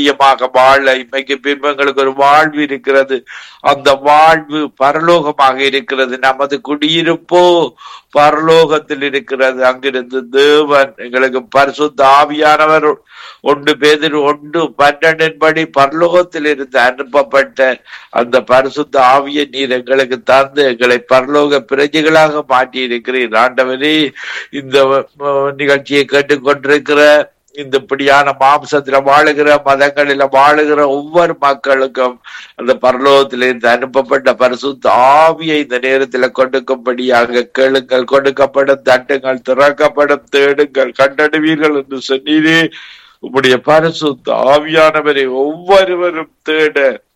பிரியமாக வாழ இன்றைக்கு பின்பங்களுக்கு ஒரு வாழ்வு இருக்கிறது அந்த வாழ்வு பரலோகமாக இருக்கிறது நமது குடியிருப்போ பரலோகத்தில் இருக்கிறது அங்கிருந்து தேவன் எங்களுக்கு பரிசுத்த ஆவியானவர் ஒன்று பேதில் ஒன்று பன்னெண்டின் படி பரலோகத்தில் இருந்து அனுப்பப்பட்ட அந்த பரிசுத்த ஆவிய நீர் எங்களுக்கு தந்து எங்களை பரலோக பிரஜைகளாக மாற்றி இருக்கிறீர் ஆண்டவரே இந்த அஹ், நிகழ்ச்சியை கேட்டுக்கொண்டிருக்கிற இந்த இப்படியான மாம்சத்துல வாழுகிற மதங்களில வாழுகிற ஒவ்வொரு மக்களுக்கும் அந்த பரலோகத்திலிருந்து அனுப்பப்பட்ட பரிசுத்த ஆவியை இந்த நேரத்துல கொடுக்கும்படியாக கேளுங்கள் கொடுக்கப்படும் தட்டுங்கள் திறக்கப்படும் தேடுங்கள் கண்டடுவீர்கள் என்று சொன்னீரே உம்முடைய பரிசுத்த ஆவியானவரை ஒவ்வொருவரும் தேட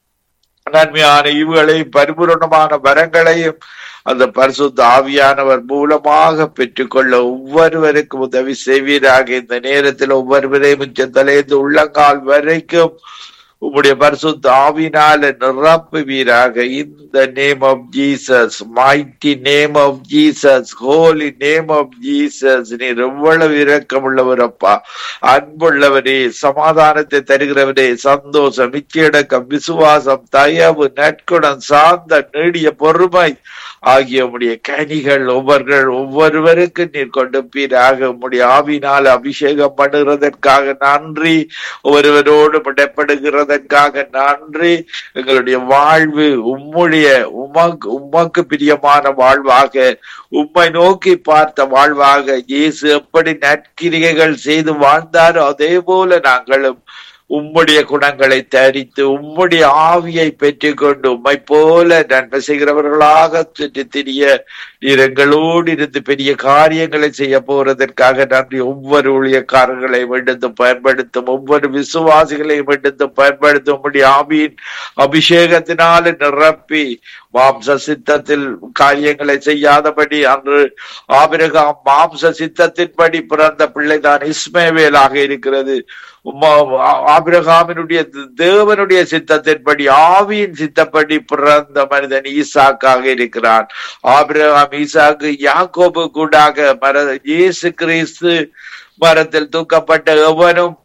நன்மையான ஈவுகளையும் பரிபூரணமான வரங்களையும் அந்த பரிசுத்த ஆவியானவர் மூலமாக பெற்றுக்கொள்ள ஒவ்வொருவருக்கும் உதவி செய்வீராக இந்த நேரத்தில் ஒவ்வொருவரையும் உச்சந்தலைந்து உள்ளங்கால் வரைக்கும் உம்முடைய பரிசுத்த ஆவினால நிரப்புவீராக இந்த name of Jesus mighty name of Jesus holy name of Jesus நீர் எவ்வளவு இரக்கம் உள்ளவரப்பா அன்புள்ளவரே சமாதானத்தை தருகிறவரே சந்தோஷம் நிச்சயடக்கம் விசுவாசம் தயவு நற்குணம் சாந்த நீடிய பொறுமை ஆகிய உம்முடைய கனிகள் ஒவ்வொருவர் ஒவ்வொருவருக்கு நீர் கொடுப்பீராக உம்முடைய ஆவினால் அபிஷேகம் பண்ணுகிறதற்காக நன்றி ஒருவரோடு படப்படுகிறதற்காக நன்றி எங்களுடைய வாழ்வு உம்முடைய உமக்கு உமக்கு பிரியமான வாழ்வாக உம்மை நோக்கி பார்த்த வாழ்வாக இயேசு எப்படி நற்கிரிகைகள் செய்து வாழ்ந்தாரோ அதே போல நாங்களும் உம்முடைய குணங்களை தரித்து உம்முடைய ஆவியை பெற்றுக்கொண்டு உம்மை போல நன்மை செய்கிறவர்களாக சுற்றி திரிய நீர் எங்களோடு இருந்து பெரிய காரியங்களை செய்ய போறதற்காக நன்றி ஒவ்வொரு ஊழியக்காரர்களை எடுத்து பயன்படுத்தும் ஒவ்வொரு விசுவாசிகளையும் எடுத்து பயன்படுத்தும் உம்முடைய ஆவியின் அபிஷேகத்தினால நிரப்பி மாம்ச சித்தத்தில் காரியங்களை செய்யாதபடி அன்று ஆபிரகாம் மாம்ச சித்தத்தின்படி பிறந்த பிள்ளைதான் இஸ்மேவேலாக இருக்கிறது உம்மா- ஆ- ஆபிரகாமினுடைய தேவனுடைய சித்தத்தின்படி ஆவியின் சித்தப்படி பிறந்த மனிதன் ஈசாக்காக இருக்கிறான் ஆபிரகாம் ஈசாக்கு யாக்கோபு கூடாக மர இயேசு கிறிஸ்து மரத்தில் தூக்கப்பட்ட எவனும்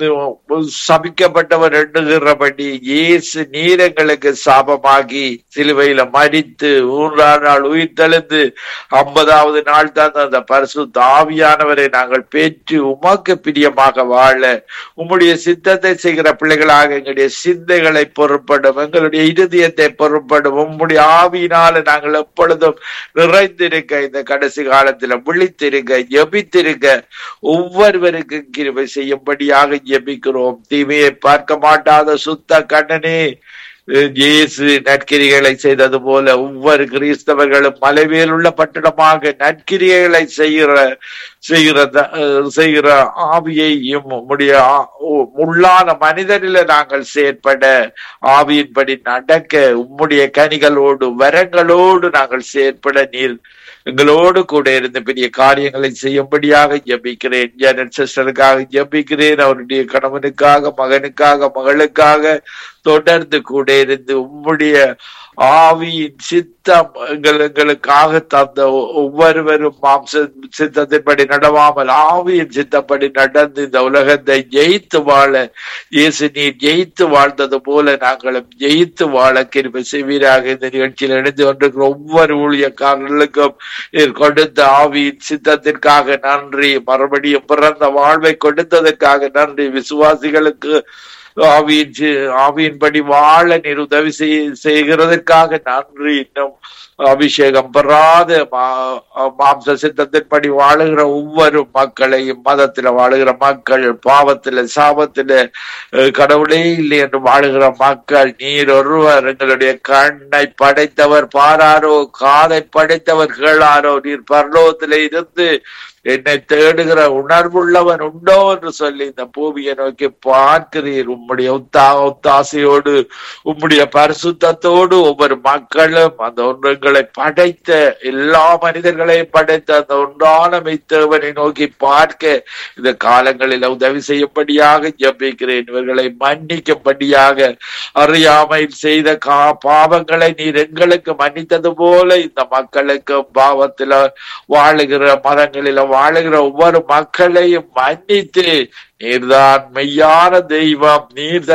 சபிக்கப்பட்டவர் எண்ணுகிறபடி இயேசு நீரங்களுக்கு சாபமாகி சிலுவையில மறித்து மூன்றாம் நாள் உயிர் தெளிந்து ஐம்பதாவது நாள் தான் அந்த பரிசுத்த ஆவியானவரை நாங்கள் பெற்று உமக்கு பிரியமாக வாழ உம்முடைய சித்தத்தை செய்கிற பிள்ளைகளாக எங்களுடைய சிந்தைகளை பொறுப்படும் எங்களுடைய இருதயத்தை பொறுப்படும் உம்முடைய ஆவியினால நாங்கள் எப்பொழுதும் நிறைந்திருக்க இந்த கடைசி காலத்துல விழித்திருக்க ஜெபித்திருக்க ஒவ்வொருவருக்கும் கிருபை செய்யும்படியாக ஜெபிக்கிறோம் தீமையை பார்க்க மாட்டாத சுத்த கண்ணனே இயேசு நற்கிரிகளை செய்தது போல ஒவ்வொரு கிறிஸ்தவர்களும் மலைவேல் உள்ள பட்டணமாக நற்கிரிகளை செய்கிற செய்கிற த- அஹ் செய்கிற ஆவியையும் உம்முடைய ஆ- உ- உள்ளான மனிதனில நாங்கள் செயற்பட ஆவியின்படி நடக்க உம்முடைய கனிகளோடு வரங்களோடு நாங்கள் செயற்பட நீர் எங்களோடு கூட இருந்து பெரிய காரியங்களை செய்யும்படியாக ஜெபிக்கிறேன் ஜெனட் சிஸ்டருக்காக ஜெபிக்கிறேன் அவருடைய கணவனுக்காக மகனுக்காக மகளுக்காக தொடர்ந்து கூட இருந்து உம்முடைய ஆவியின் சித்தம் எங்கள் எங்களுக்காக தந்த ஒ- ஒவ்வொருவரும் மாம்ச சித்தத்தின்படி நடவாமல் ஆவியின் சித்தப்படி நடந்து இந்த உலகத்தை ஜெயித்து வாழ இயேசு நீர் ஜெயித்து வாழ்ந்தது போல நாங்களும் ஜெயித்து வாழ கிருபை செய்வீராக இந்த நிகழ்ச்சியில் இணைந்து கொண்டிருக்கிற ஒவ்வொரு ஊழியக்காரர்களுக்கும் நீர் கொடுத்த ஆவியின் சித்தத்திற்காக நன்றி மறுபடியும் பிறந்த வாழ்வை கொடுத்ததற்காக நன்றி விசுவாசிகளுக்கு ஆவியின் சி- ஆவியின்படி வாழ நீர் உதவி செய்- செய்கிறதற்காக நன்றி இன்னும் அபிஷேகம் பெறாத மா- மாம்ச சித்தத்தின்படி வாழுகிற ஒவ்வொரு மக்களையும் மதத்துல வாழுகிற மக்கள் பாவத்துல சாபத்துல அஹ், கடவுளே இல்லை என்று வாழுகிற மக்கள் நீர் ஒருவர் எங்களுடைய கண்ணை படைத்தவர் பாராரோ காதை படைத்தவர் கேளாரோ நீர் பரலோகத்திலே இருந்து என்னை தேடுகிற உணர்வுள்ளவன் உண்டோ என்று சொல்லி இந்த பூமியை நோக்கி பார்க்கிறீர் உம்முடைய உத்தா ஒத்தாசையோடு உம்முடைய பரிசுத்தத்தோடு ஒவ்வொரு மக்களும் அந்த ஒன்றுங்களை படைத்த எல்லா மனிதர்களையும் படைத்த அந்த ஒன்றான மெய்த்தேவனை நோக்கி பார்க்க இந்த காலங்களில் உதவி செய்யும்படியாக ஜெபிக்கிறேன் இவர்களை மன்னிக்கும்படியாக அறியாமையில் செய்த கா பாவங்களை நீர் எங்களுக்கு மன்னித்தது போல இந்த மக்களுக்கு பாவத்தில வாழுகிற மதங்களில வாழுகிற ஒவ்வொரு மக்களையும் மன்னித்து நீர்தான் மெய்யான தெய்வம் நீர்